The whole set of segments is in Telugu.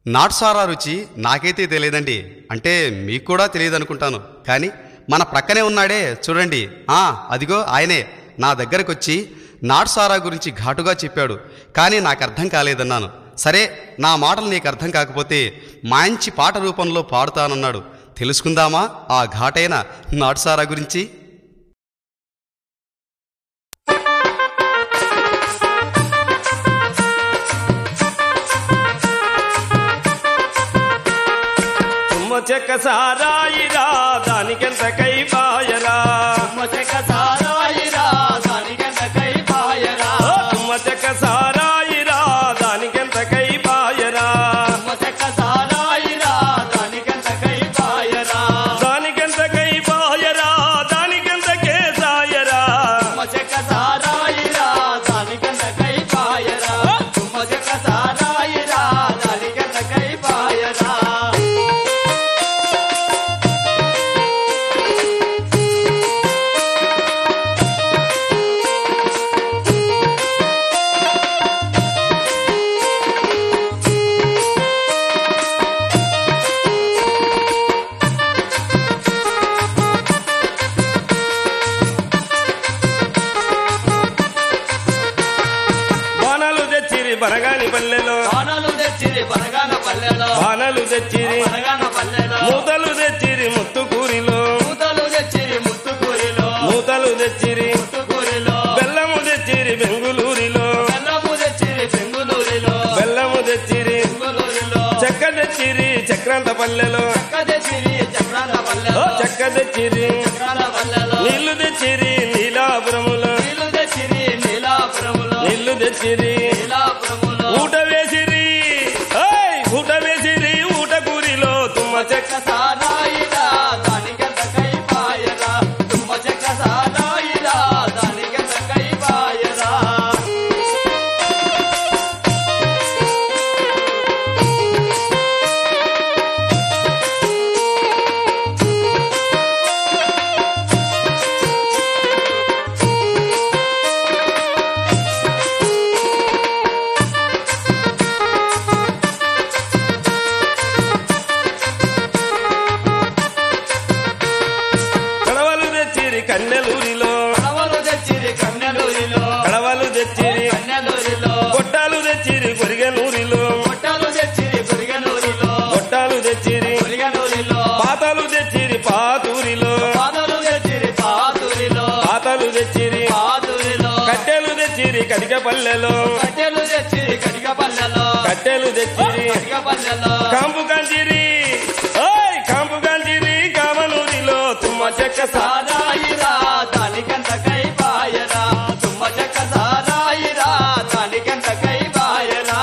నాటుసారా రుచి నాకైతే తెలియదండి అంటే మీకు కూడా తెలియదు అనుకుంటాను కానీ మన ప్రక్కనే ఉన్నాడే చూడండి ఆ అదిగో ఆయనే నా దగ్గరకు వచ్చి నాటుసారా గురించి ఘాటుగా చెప్పాడు కానీ నాకు అర్థం కాలేదన్నాను సరే నా మాటలు నీకు అర్థం కాకపోతే మంచి పాట రూపంలో పాడుతానన్నాడు తెలుసుకుందామా ఆ ఘాటైన నాటుసారా గురించి తుమ్మ చెక్క సారాయిరా దానికెంత కై బాయరా చెక్క సారాయిరా దానికెంత కై పాయరా ఓ తుమ్మ చెక్క సారాయిరా దానికెంత కై బాయరా చెక్క సారాయిరా దానికెంత కై పాయరా దానికెంత కై బాయరా దానికెంత కే సాయరా చెక్క సారాయిరా దానికెంత కై పాయరా తుమ్మ చెక్క సారాయిరా దానికెంత కై పాయరా బాణాలు తెచ్చిరి బనగాని పల్లెలో బాణాలు తెచ్చిరి బనగాన పల్లెలో బాణాలు తెచ్చిరి బనగాన పల్లెలో మూతలు తెచ్చిరి ముత్తుకూరిలో మూతలు తెచ్చిరి ముత్తుకూరిలో మూతలు తెచ్చిరి ముత్తుకూరిలో బెల్లము తెచ్చిరి బెంగుళూరిలో బెల్లము తెచ్చిరి బెంగుళూరిలో బెల్లము తెచ్చిరి బెంగుళూరిలో చెక్క తెచ్చిరి చక్రాంత పల్లెలో చెక్క తెచ్చిరి చక్రాల ఓ పల్లెలో చెక్క తెచ్చిరి చక్రాల పల్లెలో నీళ్లు తెచ్చిరి నీలాపురములో నీళ్లు తెచ్చిరి నీలాపురములో నీళ్లు తెచ్చిరి నీలాపురములో ఊట వేసిరి ఏయ్! ఊట వేసిరి ఊట కూరిలో తుమ్మ చెక్క చెక్క సారాయిరా దానికెంత కై పాయరా తుమ్మ చెక్క సారాయిరా దానికెంత కై పాయరా కడవలు తెచ్చిరి కన్నెలూరిలో కడవలు తెచ్చిరి కన్నెలూరిలో కడవలు తెచ్చిరి కన్నెలూరిలో గొట్టాలు తెచ్చిరి కొరిగనూరిలో పొట్టలు తెచ్చిరి గురిగనూరిలో గొట్టాలు తెచ్చిరి గురిగనూరిలో పాతలు తెచ్చిరి పాతూరిలో పాదలు తెచ్చిరి పాతూరిలో పాతలు తెచ్చిరి పాతూరిలో కట్టెలు తెచ్చిరి కటిక పల్లెలో కట్టెలు తెచ్చిరి కడిగ పల్లెలో కట్టెలు తెచ్చిరి కడిగ పల్లెలో కాంపు కంచిరి ఓయ్ కాంపు కంచిరి కామనూరిలో తుమ్మ చెక్క సా సారాయిరా దానికంత కై పాయరా తుమ్మ చెక్క సారాయిరా దానికంత కై పాయరా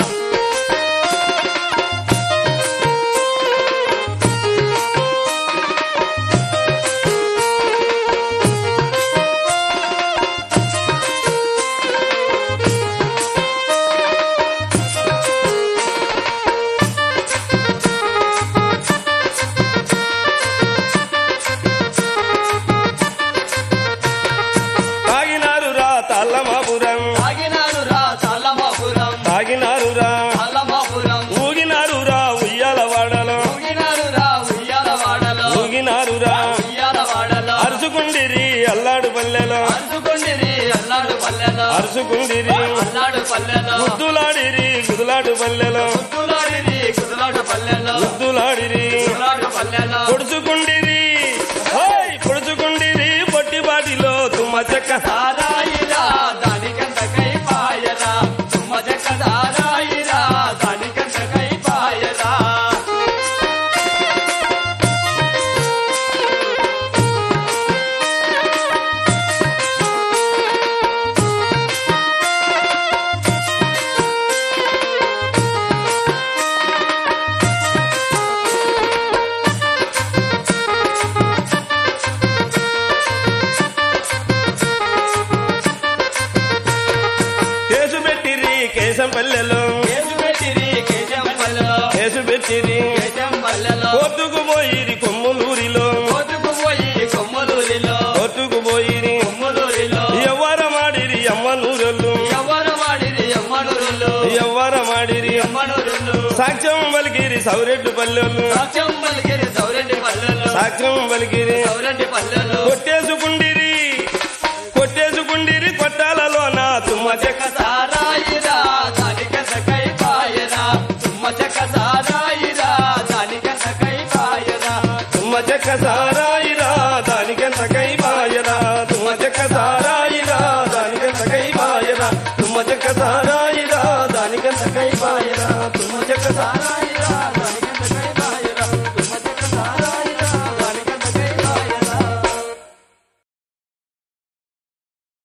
తాగినారు రా తల్లమాపురం తాగినారు రా తల్లమాపురం తాగినారు రా తల్లమాపురం ఊగినారు రా ఉయ్యాల వాడలో ఊగినారు రా ఉయ్యాల వాడలో ఊగినారు రా ఉయ్యాల వాడలో అరుచుకుండిరి అల్లాడు పల్లెలో అరుచుకుండిరి అల్లాడు పల్లెలో అరుచుకుండిరి అల్లాడు పల్లెలో గుద్దులాడిరి గుదులాడు పల్లెలో గుద్దులాడిరి గుద్దులాడు పల్లెలో గుద్దులాడిరి గుద్దులాడు పల్లెలో పొడుచుకుండిరి హోయ్ పొడుచుకుండిరి పొట్టిబాటిలో తుమ్మ చెక్క సారాయిరా దానికంత కై పాయరా తుమ్మ చెక్క సారాయిరా దానికంత కై పాయరా కేసు పెట్టిరి కేశం పల్లెలో కేసు పెట్టిరి కేశం పల్లెలో కేసు పెట్టిరి కేశం పల్లెలో కోర్టుకు పోయిరి కొమ్ములూరిలో కోతుకు పోయి కొమ్మలూరిలో కోర్టుకు పోయిరి కొమ్మలూరిలో ఎవ్వరమాడిరి అమ్మనూరలు ఎవరు వాడిరి ఎమ్మనూరులు ఎవ్వరమాడిరి ఎమ్మనూరులు సాక్ష్యం పలికిరి సౌరెడ్డి పల్లెలు సాక్ష్యం పలికిరి సౌరెడ్డి పల్లెలు సాక్ష్యం పలికిరి సౌరెడ్డి పల్లెలు కొట్టేసుకుండిరి కొట్టేసుకుండిరి కొట్టాలలోన తుమ్మ చెక్క సారాయిరా దానిక సకై పాయరా తుమ్మ చెక్క సారాయిరా దానిక సకై పాయరా తుమ్మ చెక్క సారాయిరా దానికెంత కై బాయరా తుమ్మ చెక్క సారాయిరా దానికెంత కై బాయరా తుమ్మ చెక్క సారాయిరా దానికెంత కై బాయరా తుమ్మ చెక్క సారాయి